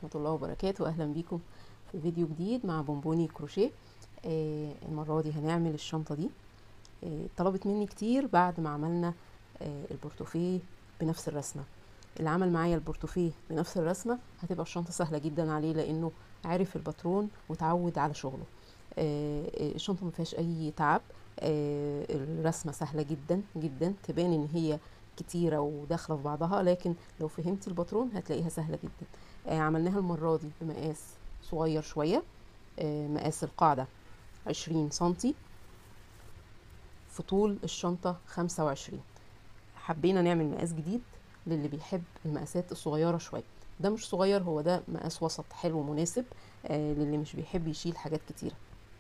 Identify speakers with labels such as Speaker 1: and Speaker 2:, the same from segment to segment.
Speaker 1: ورحمة الله وبركاته أهلا بيكم في فيديو جديد مع بونبوني كروشيه آه المرة دي هنعمل الشنطة دي آه طلبت مني كتير بعد ما عملنا آه البورتوفيه بنفس الرسمة اللي عمل معايا البورتوفيه بنفس الرسمة هتبقى الشنطة سهلة جدا عليه لأنه عارف الباترون وتعود على شغله آه الشنطة مفيهاش أي تعب آه الرسمة سهلة جدا جدا تبان إن هي كتيرة وداخلة في بعضها لكن لو فهمتي الباترون هتلاقيها سهلة جدا آه عملناها المرة دي بمقاس صغير شوية آه مقاس القاعدة عشرين سنتي في طول الشنطة خمسة وعشرين حبينا نعمل مقاس جديد للي بيحب المقاسات الصغيرة شوية ده مش صغير هو ده مقاس وسط حلو مناسب آه للي مش بيحب يشيل حاجات كتيرة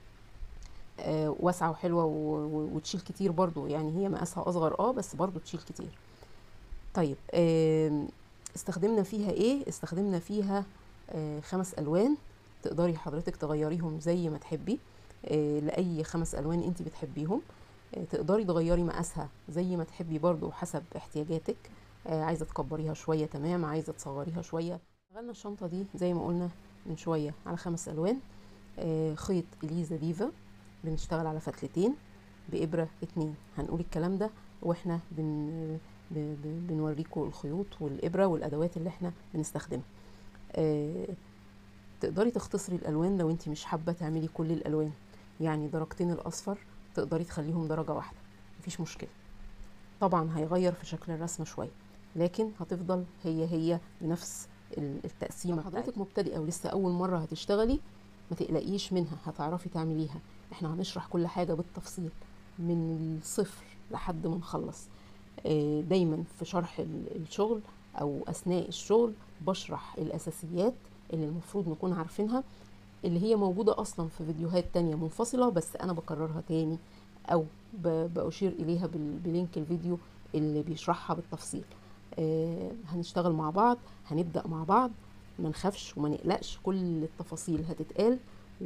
Speaker 1: آه واسعة وحلوة وتشيل كتير برضو يعني هي مقاسها أصغر اه بس برضو تشيل كتير طيب آه استخدمنا فيها ايه استخدمنا فيها آه خمس الوان تقدري حضرتك تغيريهم زي ما تحبي آه لاي خمس الوان انت بتحبيهم آه تقدري تغيري مقاسها زي ما تحبي برضو حسب احتياجاتك آه عايزه تكبريها شويه تمام عايزه تصغريها شويه عملنا الشنطه دي زي ما قلنا من شويه على خمس الوان آه خيط اليزا ديفا بنشتغل على فتلتين بإبرة اتنين هنقول الكلام ده واحنا بن بنوريكم الخيوط والإبرة والأدوات اللي احنا بنستخدمها آه تقدري تختصري الألوان لو انت مش حابة تعملي كل الألوان يعني درجتين الأصفر تقدري تخليهم درجة واحدة مفيش مشكلة طبعا هيغير في شكل الرسمة شوية لكن هتفضل هي هي بنفس التقسيمة حضرتك مبتدئة ولسه أول مرة هتشتغلي ما تقلقيش منها هتعرفي تعمليها احنا هنشرح كل حاجة بالتفصيل من الصفر لحد ما نخلص دايما في شرح الشغل او اثناء الشغل بشرح الاساسيات اللي المفروض نكون عارفينها اللي هي موجودة اصلا في فيديوهات تانية منفصلة بس انا بكررها تاني او بأشير اليها بلينك الفيديو اللي بيشرحها بالتفصيل هنشتغل مع بعض هنبدأ مع بعض ما نخافش وما نقلقش كل التفاصيل هتتقال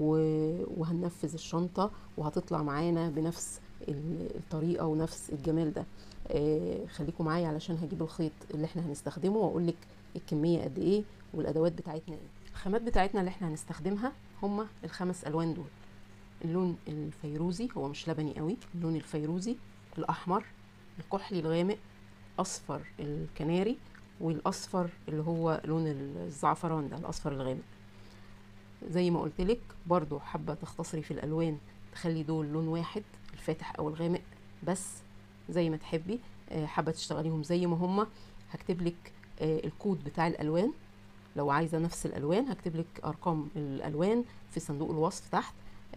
Speaker 1: وهننفذ الشنطة وهتطلع معانا بنفس الطريقة ونفس الجمال ده آه خليكم معايا علشان هجيب الخيط اللي احنا هنستخدمه واقول لك الكمية قد ايه والادوات بتاعتنا ايه الخامات بتاعتنا اللي احنا هنستخدمها هما الخمس الوان دول اللون الفيروزي هو مش لبني قوي اللون الفيروزي الاحمر الكحلي الغامق اصفر الكناري والاصفر اللي هو لون الزعفران ده الاصفر الغامق زي ما قلت لك برضو حابه تختصري في الالوان تخلي دول لون واحد الفاتح او الغامق بس زي ما تحبي حابه تشتغليهم زي ما هما هكتب لك الكود بتاع الالوان لو عايزه نفس الالوان هكتب لك ارقام الالوان في صندوق الوصف تحت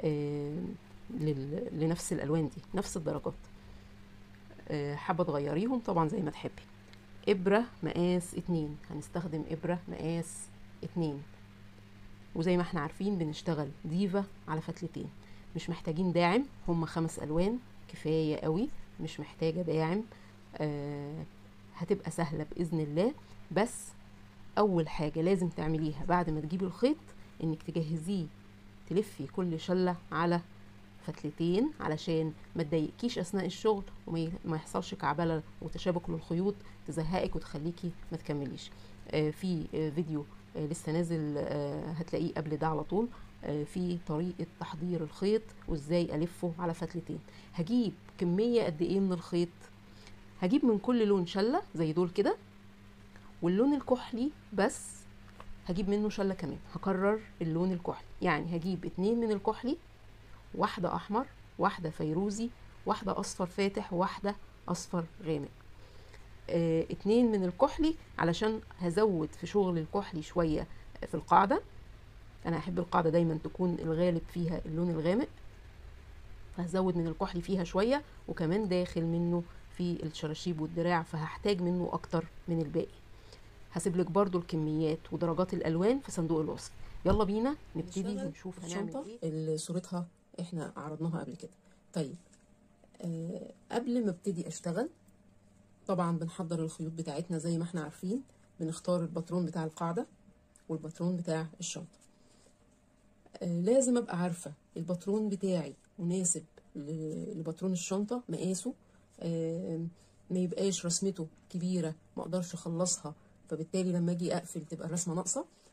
Speaker 1: لنفس الالوان دي نفس الدرجات حابه تغيريهم طبعا زي ما تحبي ابره مقاس اتنين هنستخدم ابره مقاس اتنين وزي ما احنا عارفين بنشتغل ديفا على فتلتين مش محتاجين داعم هما خمس الوان كفايه قوي مش محتاجه داعم آه هتبقى سهله باذن الله بس اول حاجه لازم تعمليها بعد ما تجيبي الخيط انك تجهزيه تلفي كل شله على فتلتين علشان ما تضايقكيش اثناء الشغل وما يحصلش كعبله وتشابك للخيوط تزهقك وتخليكي ما تكمليش آه في آه فيديو آه لسه نازل آه هتلاقيه قبل ده على طول آه في طريقة تحضير الخيط وازاي الفه على فتلتين هجيب كمية قد ايه من الخيط هجيب من كل لون شلة زي دول كده واللون الكحلي بس هجيب منه شلة كمان هكرر اللون الكحلي يعني هجيب اتنين من الكحلي واحدة احمر واحدة فيروزي واحدة اصفر فاتح وواحدة اصفر غامق اه اتنين من الكحلي علشان هزود في شغل الكحلي شوية في القاعدة انا احب القاعدة دايما تكون الغالب فيها اللون الغامق فهزود من الكحلي فيها شوية وكمان داخل منه في الشراشيب والدراع فهحتاج منه اكتر من الباقي هسيب لك برضو الكميات ودرجات الالوان في صندوق الوصف يلا بينا نبتدي ونشوف هنعمل ايه اللي صورتها احنا عرضناها قبل كده طيب آه قبل ما ابتدي اشتغل طبعا بنحضر الخيوط بتاعتنا زي ما احنا عارفين بنختار الباترون بتاع القاعدة والباترون بتاع الشنطة آه لازم ابقى عارفة الباترون بتاعي مناسب لباترون الشنطة مقاسه آه ما يبقاش رسمته كبيرة ما اقدرش اخلصها فبالتالي لما اجي اقفل تبقى الرسمة ناقصة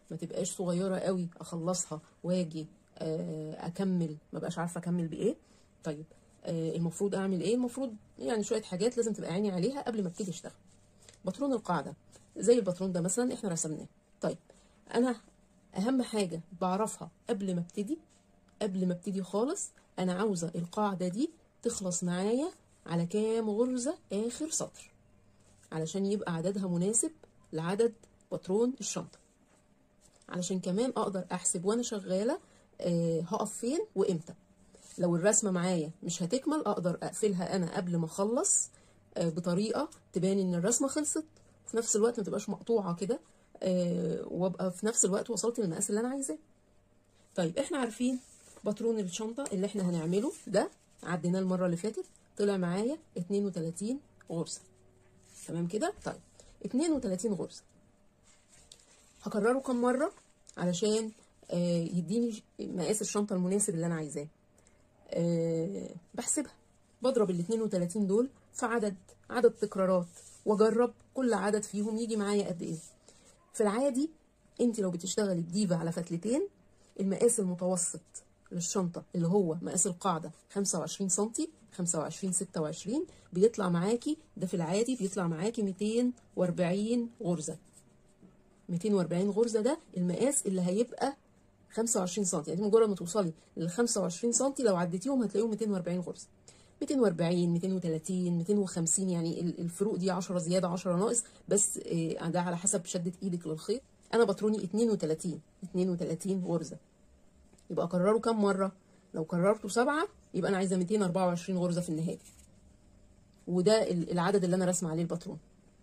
Speaker 1: ما تبقاش صغيره قوي اخلصها واجي آه، اكمل ما بقاش عارفه اكمل بايه طيب آه، المفروض اعمل ايه المفروض يعني شويه حاجات لازم تبقى عيني عليها قبل ما ابتدي اشتغل باترون القاعده زي الباترون ده مثلا احنا رسمناه طيب انا اهم حاجه بعرفها قبل ما ابتدي قبل ما ابتدي خالص انا عاوزه القاعده دي تخلص معايا على كام غرزه اخر سطر علشان يبقى عددها مناسب لعدد باترون الشنطه علشان كمان اقدر احسب وانا شغاله آه هقف فين وامتى لو الرسمه معايا مش هتكمل اقدر اقفلها انا قبل ما اخلص آه بطريقه تبان ان الرسمه خلصت وفي نفس الوقت ما تبقاش مقطوعه كده آه وابقى في نفس الوقت وصلت للمقاس اللي انا عايزاه طيب احنا عارفين باترون الشنطه اللي احنا هنعمله ده عديناه المره اللي فاتت طلع معايا 32 غرزه تمام كده طيب 32 غرزه هكرره كم مره علشان آه يديني مقاس الشنطه المناسب اللي انا عايزاه آه بحسبها بضرب ال 32 دول في عدد عدد تكرارات واجرب كل عدد فيهم يجي معايا قد ايه في العادي انت لو بتشتغلي بديفا على فتلتين المقاس المتوسط للشنطة اللي هو مقاس القاعدة 25 سنتي 25 26 بيطلع معاكي ده في العادي بيطلع معاكي 240 غرزة 240 غرزة ده المقاس اللي هيبقى 25 سنتي يعني مجرد ما توصلي لل 25 سنتي لو عديتيهم هتلاقيهم 240 غرزة 240 230 250 يعني الفروق دي 10 زيادة 10 ناقص بس ده على حسب شدة ايدك للخيط انا بطروني 32 32 غرزة يبقى اكرره كام مره لو كررته سبعة يبقى انا عايزه 224 غرزه في النهايه وده العدد اللي انا راسمه عليه الباترون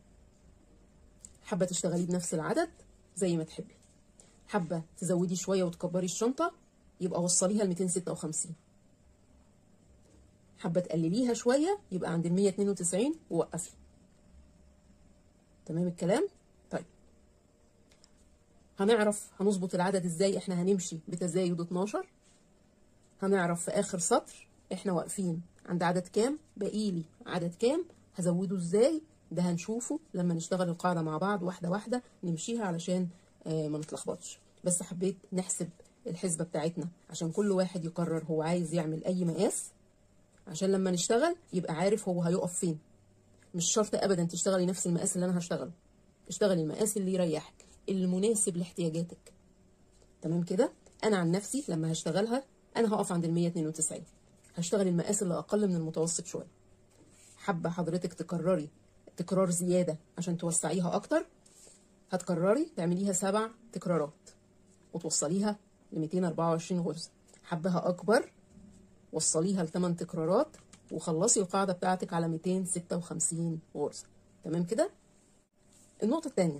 Speaker 1: حابه تشتغلي بنفس العدد زي ما تحبي حابه تزودي شويه وتكبري الشنطه يبقى وصليها ل 256 حابه تقلليها شويه يبقى عند ال 192 ووقفي تمام الكلام طيب هنعرف هنظبط العدد ازاي احنا هنمشي بتزايد 12 هنعرف في اخر سطر احنا واقفين عند عدد كام بقيلي عدد كام هزوده ازاي ده هنشوفه لما نشتغل القاعده مع بعض واحده واحده نمشيها علشان آه ما نتلخبطش بس حبيت نحسب الحسبه بتاعتنا عشان كل واحد يقرر هو عايز يعمل اي مقاس عشان لما نشتغل يبقى عارف هو هيقف فين مش شرط ابدا تشتغلي نفس المقاس اللي انا هشتغله اشتغلي المقاس اللي يريحك المناسب لاحتياجاتك تمام كده انا عن نفسي لما هشتغلها انا هقف عند ال 192 هشتغل المقاس اللي اقل من المتوسط شويه حابه حضرتك تكرري تكرار زياده عشان توسعيها اكتر هتكرري تعمليها سبع تكرارات وتوصليها ل 224 غرزه حبها اكبر وصليها لثمان تكرارات وخلصي القاعده بتاعتك على 256 غرزه تمام كده النقطه الثانيه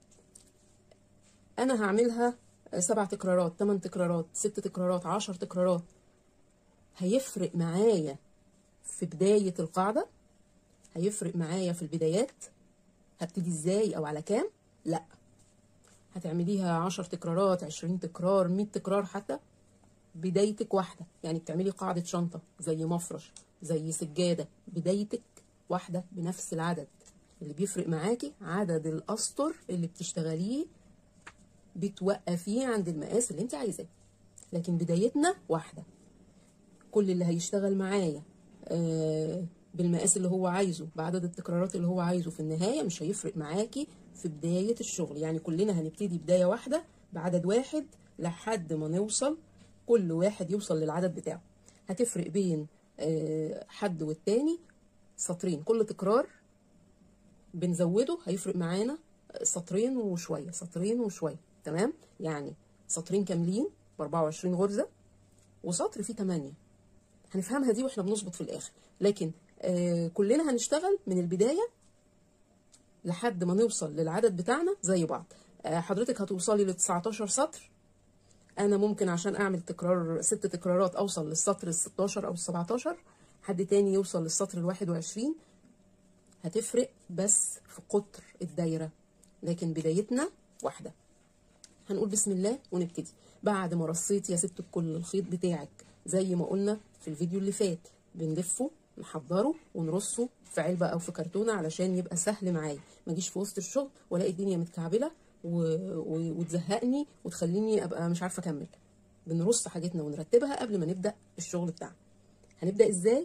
Speaker 1: انا هعملها سبع تكرارات ثمان تكرارات ست تكرارات عشر تكرارات هيفرق معايا في بداية القاعدة هيفرق معايا في البدايات هبتدي ازاي او على كام لا هتعمليها عشر تكرارات عشرين تكرار مية تكرار حتى بدايتك واحدة يعني بتعملي قاعدة شنطة زي مفرش زي سجادة بدايتك واحدة بنفس العدد اللي بيفرق معاكي عدد الأسطر اللي بتشتغليه بتوقفيه عند المقاس اللي انت عايزاه لكن بدايتنا واحدة كل اللي هيشتغل معايا آه بالمقاس اللي هو عايزه بعدد التكرارات اللي هو عايزه في النهاية مش هيفرق معاكي في بداية الشغل يعني كلنا هنبتدي بداية واحدة بعدد واحد لحد ما نوصل كل واحد يوصل للعدد بتاعه هتفرق بين آه حد والتاني سطرين كل تكرار بنزوده هيفرق معانا سطرين وشوية سطرين وشوية تمام يعني سطرين كاملين ب 24 غرزة وسطر فيه 8 هنفهمها دي واحنا بنظبط في الاخر لكن آه كلنا هنشتغل من البداية لحد ما نوصل للعدد بتاعنا زي بعض آه حضرتك هتوصلي ل 19 سطر انا ممكن عشان اعمل تكرار ست تكرارات اوصل للسطر ال 16 او ال 17 حد تاني يوصل للسطر ال 21 هتفرق بس في قطر الدايرة لكن بدايتنا واحدة هنقول بسم الله ونبتدي بعد ما رصيت يا ست الكل الخيط بتاعك زي ما قلنا في الفيديو اللي فات بنلفه نحضره ونرصه في علبة أو في كرتونة علشان يبقى سهل معايا ما اجيش في وسط الشغل والاقي الدنيا متكعبلة و... و... وتزهقني وتخليني ابقى مش عارفه اكمل بنرص حاجتنا ونرتبها قبل ما نبدا الشغل بتاعنا هنبدا ازاي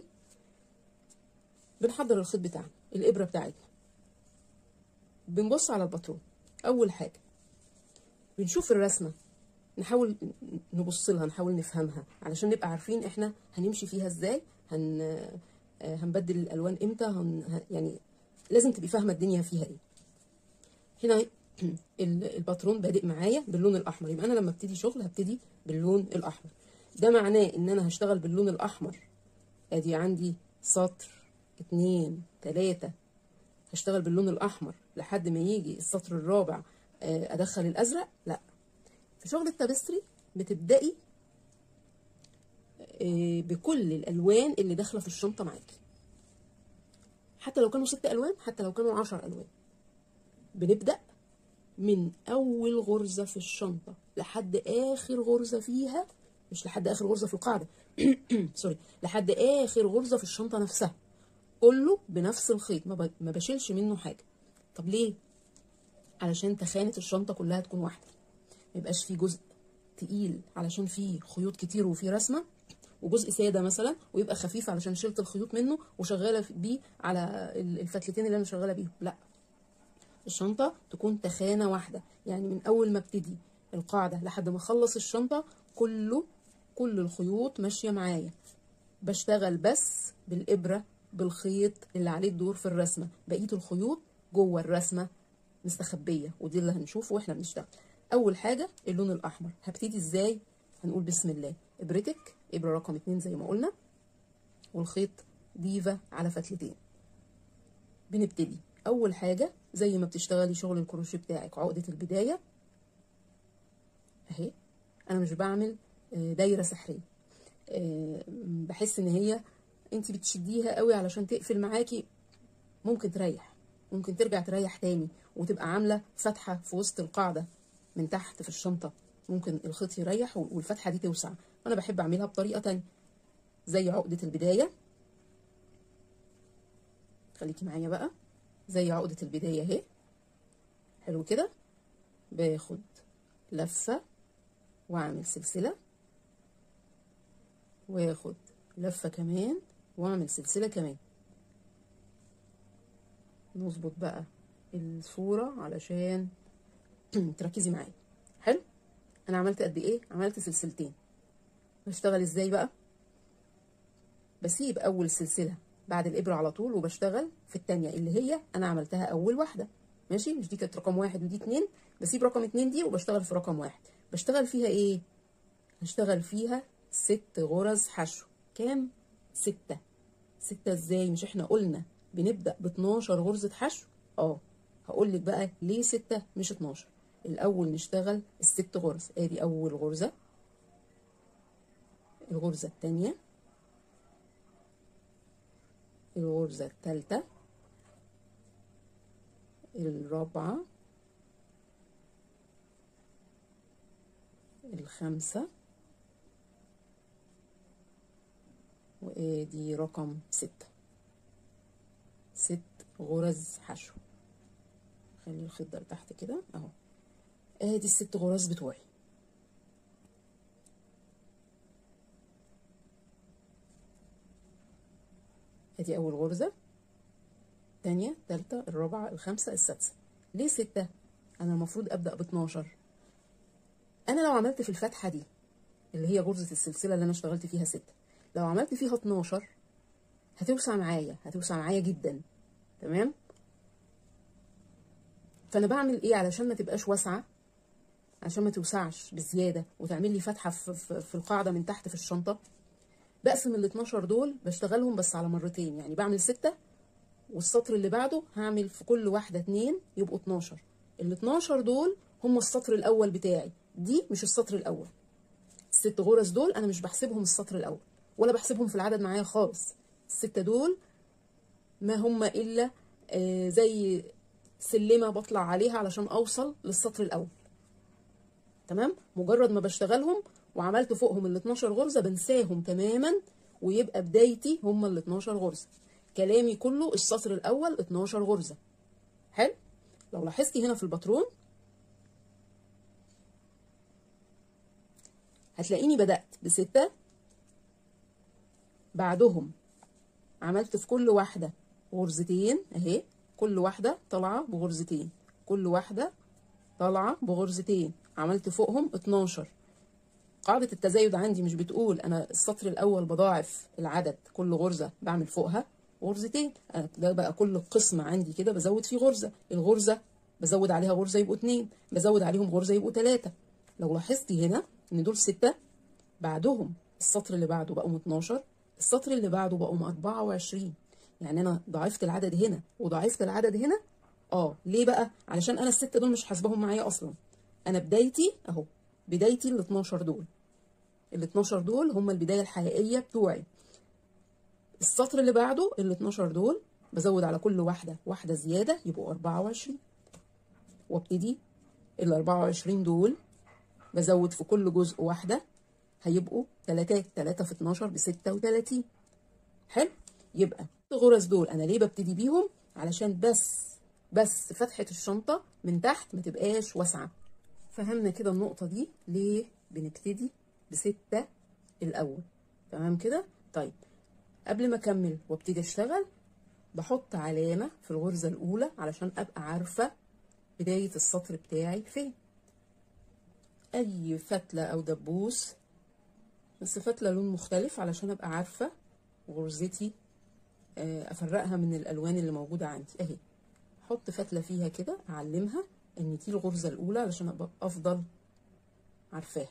Speaker 1: بنحضر الخيط بتاعنا الابره بتاعتنا بنبص على الباترون اول حاجه بنشوف الرسمه نحاول نبص لها نحاول نفهمها علشان نبقى عارفين احنا هنمشي فيها ازاي هن آه، هنبدل الالوان امتى هن... ه- يعني لازم تبقي فاهمه الدنيا فيها ايه هنا ال- الباترون بادئ معايا باللون الاحمر يبقى انا لما ابتدي شغل هبتدي باللون الاحمر ده معناه ان انا هشتغل باللون الاحمر ادي عندي سطر اتنين تلاتة هشتغل باللون الاحمر لحد ما يجي السطر الرابع آه، ادخل الازرق لا في شغل التابستري بتبدأي آه، بكل الالوان اللي داخله في الشنطه معاكي حتى لو كانوا ست الوان حتى لو كانوا عشر الوان بنبدأ من أول غرزة في الشنطة لحد آخر غرزة فيها مش لحد آخر غرزة في القاعدة سوري لحد آخر غرزة في الشنطة نفسها كله بنفس الخيط ما ب- ما بشيلش منه حاجة طب ليه؟ علشان تخانة الشنطة كلها تكون واحدة ما يبقاش فيه جزء تقيل علشان فيه خيوط كتير وفيه رسمة وجزء سادة مثلا ويبقى خفيف علشان شلت الخيوط منه وشغالة بيه على الفتلتين اللي أنا شغالة بيهم لا الشنطة تكون تخانة واحدة يعني من أول ما ابتدي القاعدة لحد ما أخلص الشنطة كله كل الخيوط ماشية معايا بشتغل بس بالإبرة بالخيط اللي عليه الدور في الرسمة بقية الخيوط جوه الرسمة مستخبية ودي اللي هنشوفه واحنا بنشتغل أول حاجة اللون الأحمر هبتدي إزاي هنقول بسم الله إبرتك إبرة رقم اتنين زي ما قلنا والخيط ديفا على فتلتين بنبتدي اول حاجه زي ما بتشتغلي شغل الكروشيه بتاعك عقده البدايه اهي انا مش بعمل آه، دايره سحريه آه، بحس ان هي انت بتشديها قوي علشان تقفل معاكي ممكن تريح ممكن ترجع تريح تاني وتبقى عامله فتحه في وسط القاعده من تحت في الشنطه ممكن الخيط يريح والفتحه دي توسع انا بحب اعملها بطريقه تانية زي عقده البدايه خليكي معايا بقى زي عقدة البداية اهي حلو كده باخد لفة واعمل سلسلة واخد لفة كمان واعمل سلسلة كمان نظبط بقى الصورة علشان تركزي معايا حلو انا عملت قد ايه عملت سلسلتين بشتغل ازاي بقى بسيب اول سلسله بعد الابره على طول وبشتغل في التانية اللي هي انا عملتها اول واحده ماشي مش دي كانت رقم واحد ودي اتنين بسيب رقم اتنين دي وبشتغل في رقم واحد بشتغل فيها ايه هشتغل فيها ست غرز حشو كام ستة ستة ازاي مش احنا قلنا بنبدأ ب 12 غرزة حشو اه هقول لك بقى ليه ستة مش 12 الاول نشتغل الست غرز ادي اول غرزة الغرزة التانية الغرزة الثالثة الرابعة الخامسة وادي رقم ستة ست غرز حشو خلي الخيط ده لتحت كده اهو ادي الست غرز بتوعي ادي اول غرزة تانية تالتة الرابعة الخامسة السادسة ليه ستة انا المفروض ابدأ ب 12 انا لو عملت في الفتحة دي اللي هي غرزة السلسلة اللي انا اشتغلت فيها ستة لو عملت فيها 12 هتوسع معايا هتوسع معايا جدا تمام فانا بعمل ايه علشان ما تبقاش واسعة عشان ما توسعش بزيادة وتعمل لي فتحة في, في, في القاعدة من تحت في الشنطة بقسم ال 12 دول بشتغلهم بس على مرتين يعني بعمل ستة والسطر اللي بعده هعمل في كل واحدة اتنين يبقوا 12 ال 12 دول هم السطر الأول بتاعي دي مش السطر الأول الست غرز دول أنا مش بحسبهم السطر الأول ولا بحسبهم في العدد معايا خالص الستة دول ما هم إلا آه زي سلمة بطلع عليها علشان أوصل للسطر الأول تمام مجرد ما بشتغلهم وعملت فوقهم ال 12 غرزة بنساهم تماما ويبقى بدايتي هم ال 12 غرزة كلامي كله السطر الأول 12 غرزة حلو لو لاحظتي هنا في الباترون هتلاقيني بدأت بستة بعدهم عملت في كل واحدة غرزتين اهي كل واحدة طالعة بغرزتين كل واحدة طالعة بغرزتين عملت فوقهم 12 قاعدة التزايد عندي مش بتقول أنا السطر الأول بضاعف العدد كل غرزة بعمل فوقها غرزتين أنا ده بقى كل قسم عندي كده بزود فيه غرزة الغرزة بزود عليها غرزة يبقوا اتنين بزود عليهم غرزة يبقوا تلاتة لو لاحظتي هنا إن دول ستة بعدهم السطر اللي بعده بقوا 12 السطر اللي بعده بقوا 24 يعني أنا ضاعفت العدد هنا وضاعفت العدد هنا اه ليه بقى علشان انا الستة دول مش حاسباهم معايا اصلا انا بدايتي اهو بدايتي ال 12 دول ال 12 دول هم البدايه الحقيقيه بتوعي السطر اللي بعده ال 12 دول بزود على كل واحده واحده زياده يبقوا 24 وابتدي ال 24 دول بزود في كل جزء واحده هيبقوا تلاتات تلاتة في 12 ب 36 حلو يبقى الغرز دول انا ليه ببتدي بيهم علشان بس بس فتحة الشنطة من تحت ما تبقاش واسعة فهمنا كده النقطة دي ليه بنبتدي بستة الأول تمام كده طيب قبل ما أكمل وابتدي أشتغل بحط علامة في الغرزة الأولى علشان أبقى عارفة بداية السطر بتاعي فين أي فتلة أو دبوس بس فتلة لون مختلف علشان أبقى عارفة غرزتي أفرقها من الألوان اللي موجودة عندي أهي احط فتله فيها كده اعلمها ان دي الغرزه الاولى علشان ابقى افضل عارفاها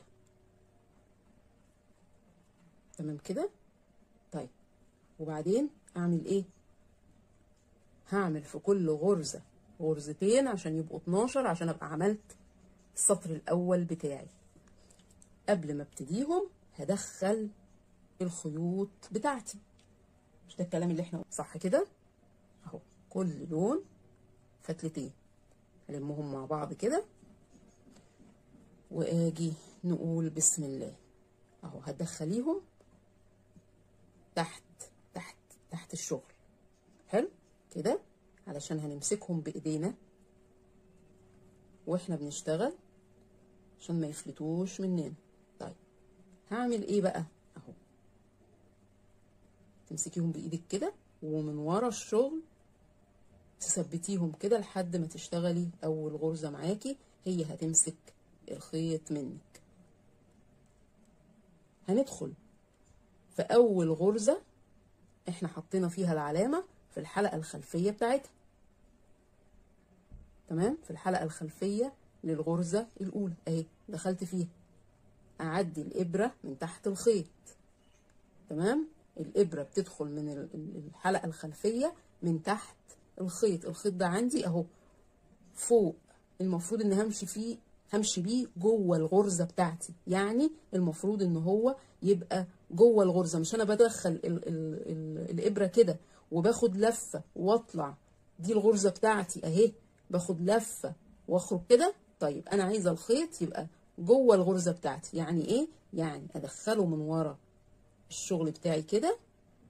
Speaker 1: تمام كده طيب وبعدين اعمل ايه هعمل في كل غرزه غرزتين عشان يبقوا 12 عشان ابقى عملت السطر الاول بتاعي قبل ما ابتديهم هدخل الخيوط بتاعتي مش ده الكلام اللي احنا صح كده اهو كل لون فتلتين هلمهم مع بعض كده واجي نقول بسم الله اهو هتدخليهم تحت تحت تحت الشغل حلو كده علشان هنمسكهم بايدينا واحنا بنشتغل عشان ما يفلتوش مننا طيب هعمل ايه بقى اهو تمسكيهم بايدك كده ومن ورا الشغل تثبتيهم كده لحد ما تشتغلي اول غرزة معاكي هي هتمسك الخيط منك هندخل في اول غرزة احنا حطينا فيها العلامة في الحلقة الخلفية بتاعتها تمام في الحلقة الخلفية للغرزة الاولى اهي دخلت فيها اعدي الابرة من تحت الخيط تمام الابرة بتدخل من الحلقة الخلفية من تحت الخيط الخيط ده عندي اهو فوق المفروض ان همشي فيه همشي بيه جوه الغرزه بتاعتي يعني المفروض ان هو يبقى جوه الغرزه مش انا بدخل ال ال ال الابره كده وباخد لفه واطلع دي الغرزه بتاعتي اهي باخد لفه واخرج كده طيب انا عايزه الخيط يبقى جوه الغرزه بتاعتي يعني ايه يعني ادخله من ورا الشغل بتاعي كده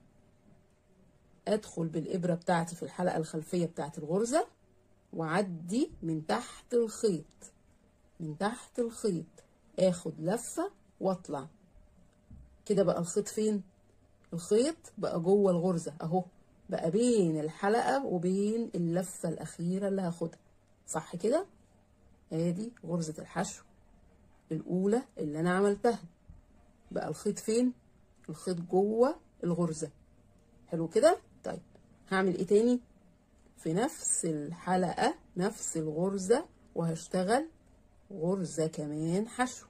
Speaker 1: ادخل بالابره بتاعتي في الحلقه الخلفيه بتاعت الغرزه واعدي من تحت الخيط من تحت الخيط اخد لفه واطلع كده بقى الخيط فين الخيط بقى جوه الغرزه اهو بقى بين الحلقه وبين اللفه الاخيره اللي هاخدها صح كده ادي غرزه الحشو الاولى اللي انا عملتها بقى الخيط فين الخيط جوه الغرزه حلو كده طيب هعمل ايه تاني في نفس الحلقة نفس الغرزة وهشتغل غرزة كمان حشو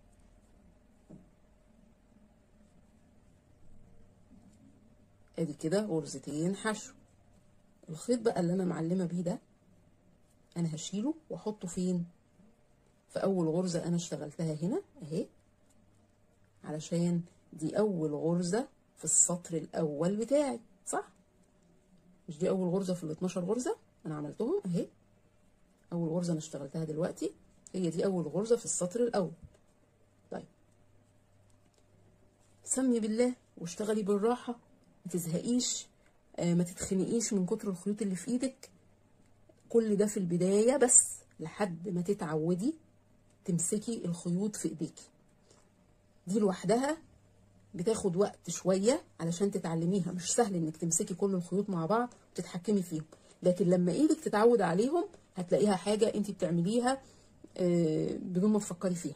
Speaker 1: ادي كده غرزتين حشو الخيط بقى اللي انا معلمة بيه ده انا هشيله واحطه فين في اول غرزة انا اشتغلتها هنا اهي علشان دي اول غرزة في السطر الاول بتاعي صح مش دي اول غرزه في ال 12 غرزه انا عملتهم اهي اول غرزه انا اشتغلتها دلوقتي هي دي اول غرزه في السطر الاول طيب سمي بالله واشتغلي بالراحه ما تزهقيش آه ما تتخنقيش من كتر الخيوط اللي في ايدك كل ده في البدايه بس لحد ما تتعودي تمسكي الخيوط في ايديكي دي لوحدها بتاخد وقت شوية علشان تتعلميها مش سهل انك تمسكي كل الخيوط مع بعض وتتحكمي فيهم لكن لما ايدك تتعود عليهم هتلاقيها حاجة انت بتعمليها آه، بدون ما تفكري فيها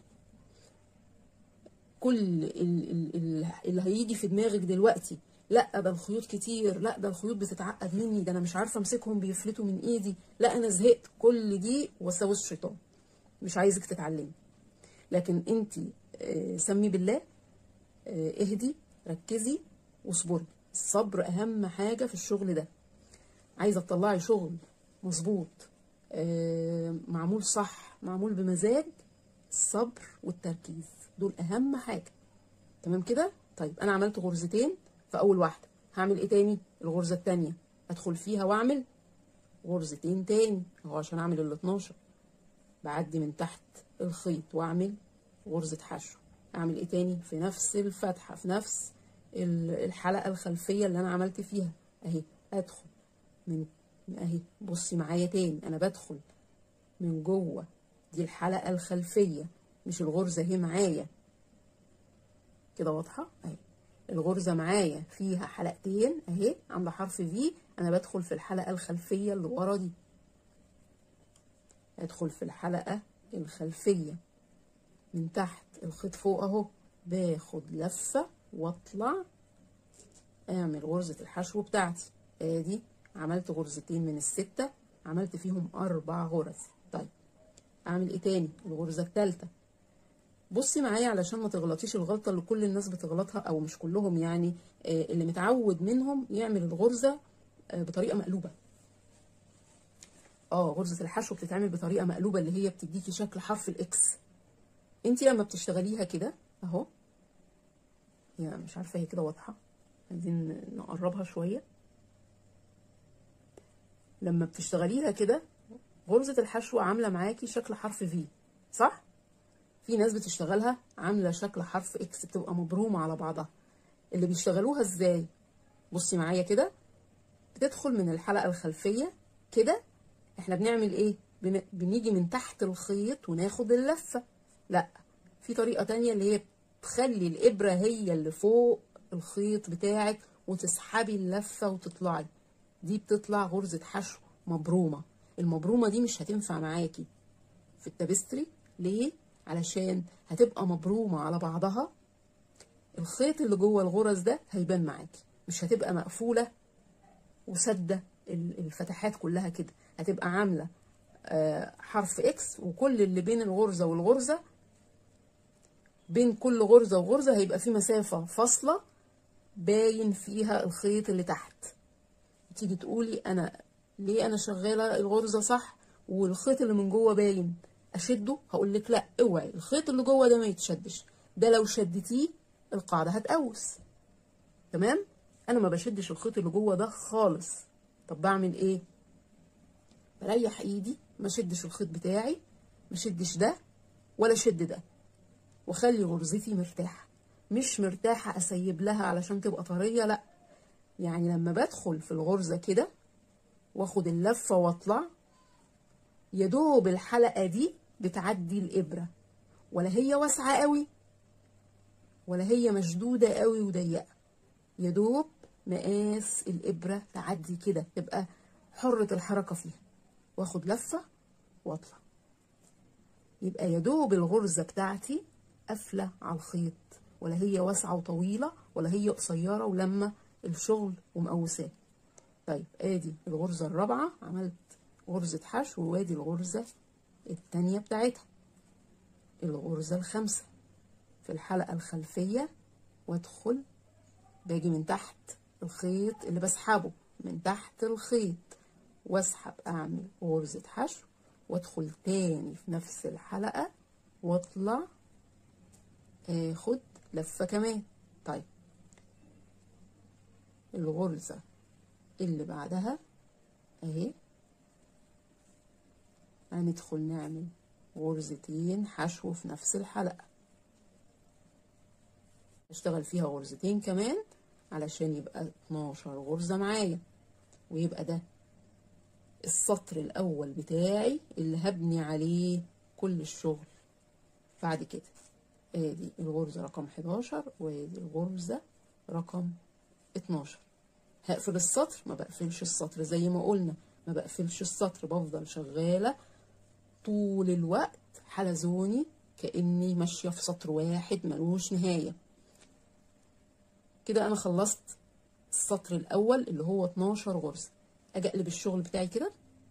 Speaker 1: كل ال- ال- ال- اللي هيجي في دماغك دلوقتي لا ده الخيوط كتير لا ده الخيوط بتتعقد مني ده انا مش عارفه امسكهم بيفلتوا من ايدي لا انا زهقت كل دي وساوس الشيطان مش عايزك تتعلمي لكن انت آه، سمي بالله آه، اهدي ركزي واصبري الصبر اهم حاجه في الشغل ده عايزه تطلعي شغل مظبوط آه، معمول صح معمول بمزاج الصبر والتركيز دول اهم حاجه تمام كده طيب انا عملت غرزتين في اول واحده هعمل ايه تاني الغرزه التانيه ادخل فيها واعمل غرزتين تاني اهو عشان اعمل ال 12 بعدي من تحت الخيط واعمل غرزه حشو اعمل ايه تاني في نفس الفتحه في نفس ال- الحلقه الخلفيه اللي انا عملت فيها اهي ادخل من اهي بصي معايا تاني انا بدخل من جوه دي الحلقه الخلفيه مش الغرزه اهي معايا كده واضحه اهي الغرزه معايا فيها حلقتين اهي عامله حرف في انا بدخل في الحلقه الخلفيه اللي ورا دي ادخل في الحلقه الخلفيه من تحت الخيط فوق اهو باخد لفه واطلع اعمل غرزه الحشو بتاعتي ادي عملت غرزتين من السته عملت فيهم اربع غرز طيب اعمل ايه تاني الغرزه الثالثه بصي معايا علشان ما تغلطيش الغلطه اللي كل الناس بتغلطها او مش كلهم يعني آه، اللي متعود منهم يعمل الغرزه آه، بطريقه مقلوبه اه غرزه الحشو بتتعمل بطريقه مقلوبه اللي هي بتديكي شكل حرف الاكس انت لما بتشتغليها كده اهو يعني مش عارفه هي كده واضحه عايزين نقربها شويه لما بتشتغليها كده غرزه الحشو عامله معاكي شكل حرف في صح في ناس بتشتغلها عامله شكل حرف اكس بتبقى مبرومه على بعضها اللي بيشتغلوها ازاي بصي معايا كده بتدخل من الحلقه الخلفيه كده احنا بنعمل ايه بن... بنيجي من تحت الخيط وناخد اللفه لا في طريقه تانية اللي هي تخلي الابره هي اللي فوق الخيط بتاعك وتسحبي اللفه وتطلعي دي بتطلع غرزه حشو مبرومه المبرومه دي مش هتنفع معاكي في التبستري ليه علشان هتبقى مبرومه على بعضها الخيط اللي جوه الغرز ده هيبان معاكي مش هتبقى مقفوله وسده ال- الفتحات كلها كده هتبقى عامله آه، حرف اكس وكل اللي بين الغرزه والغرزه بين كل غرزه وغرزه هيبقى في مسافه فاصله باين فيها الخيط اللي تحت تيجي تقولي انا ليه انا شغاله الغرزه صح والخيط اللي من جوه باين اشده هقول لك لا اوعي الخيط اللي جوه ده ما يتشدش ده لو شدتيه القاعده هتقوس تمام انا ما بشدش الخيط اللي جوه ده خالص طب بعمل ايه بريح ايدي ما شدش الخيط بتاعي ما شدش ده ولا شد ده واخلي غرزتي مرتاحه مش مرتاحه اسيب لها علشان تبقى طريه لا يعني لما بدخل في الغرزه كده واخد اللفه واطلع يا دوب الحلقه دي بتعدي الابره ولا هي واسعه قوي ولا هي مشدوده قوي وضيقه يا دوب مقاس الابره تعدي كده تبقى حره الحركه فيها واخد لفه واطلع يبقى يا دوب الغرزه بتاعتي قافله على الخيط ولا هي واسعه وطويله ولا هي قصيره ولما الشغل ومقوساه طيب ادي الغرزه الرابعه عملت غرزه حشو وادي الغرزه التانية بتاعتها الغرزه الخامسه في الحلقه الخلفيه وادخل باجي من تحت الخيط اللي بسحبه من تحت الخيط واسحب اعمل غرزة حشو وادخل تاني في نفس الحلقة واطلع اخد لفة كمان طيب الغرزة اللي بعدها اهي هندخل نعمل غرزتين حشو في نفس الحلقة اشتغل فيها غرزتين كمان علشان يبقى 12 غرزة معايا ويبقى ده السطر الأول بتاعي اللي هبني عليه كل الشغل بعد كده ادي الغرزة رقم 11 وادي الغرزة رقم 12 هقفل السطر ما بقفلش السطر زي ما قلنا ما بقفلش السطر بفضل شغالة طول الوقت حلزوني كأني ماشية في سطر واحد ملوش نهاية كده أنا خلصت السطر الأول اللي هو 12 غرزة أجي أقلب الشغل بتاعي كده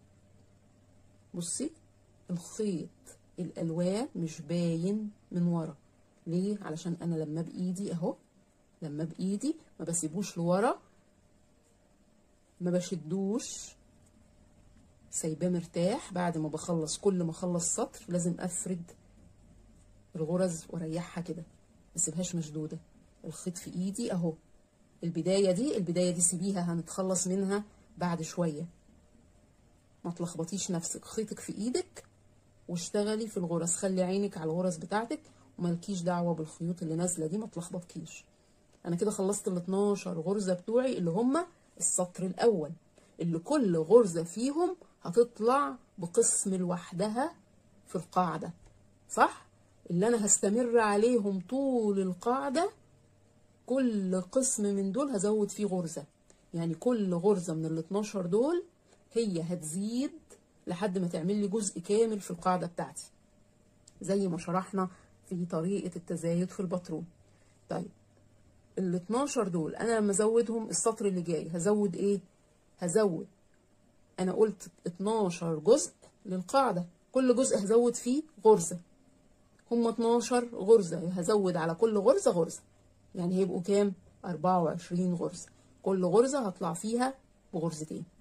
Speaker 1: بصي الخيط الألوان مش باين من ورا ليه؟ علشان أنا لما بإيدي أهو لما بإيدي ما بسيبوش لورا ما بشدوش سايباه مرتاح بعد ما بخلص كل ما اخلص سطر لازم افرد الغرز واريحها كده ما اسيبهاش مشدوده الخيط في ايدي اهو البدايه دي البدايه دي سيبيها هنتخلص منها بعد شويه ما تلخبطيش نفسك خيطك في ايدك واشتغلي في الغرز خلي عينك على الغرز بتاعتك وملكيش دعوه بالخيوط اللي نازله دي ما تلخبطكيش انا كده خلصت ال 12 غرزه بتوعي اللي هما السطر الاول اللي كل غرزه فيهم هتطلع بقسم لوحدها في القاعده صح اللي انا هستمر عليهم طول القاعده كل قسم من دول هزود فيه غرزه يعني كل غرزه من ال 12 دول هي هتزيد لحد ما تعمل لي جزء كامل في القاعده بتاعتي زي ما شرحنا في طريقه التزايد في الباترون طيب ال 12 دول انا لما ازودهم السطر اللي جاي هزود ايه هزود انا قلت 12 جزء للقاعده كل جزء هزود فيه غرزه هم 12 غرزه هزود على كل غرزه غرزه يعني هيبقوا كام 24 غرزه كل غرزه هطلع فيها بغرزتين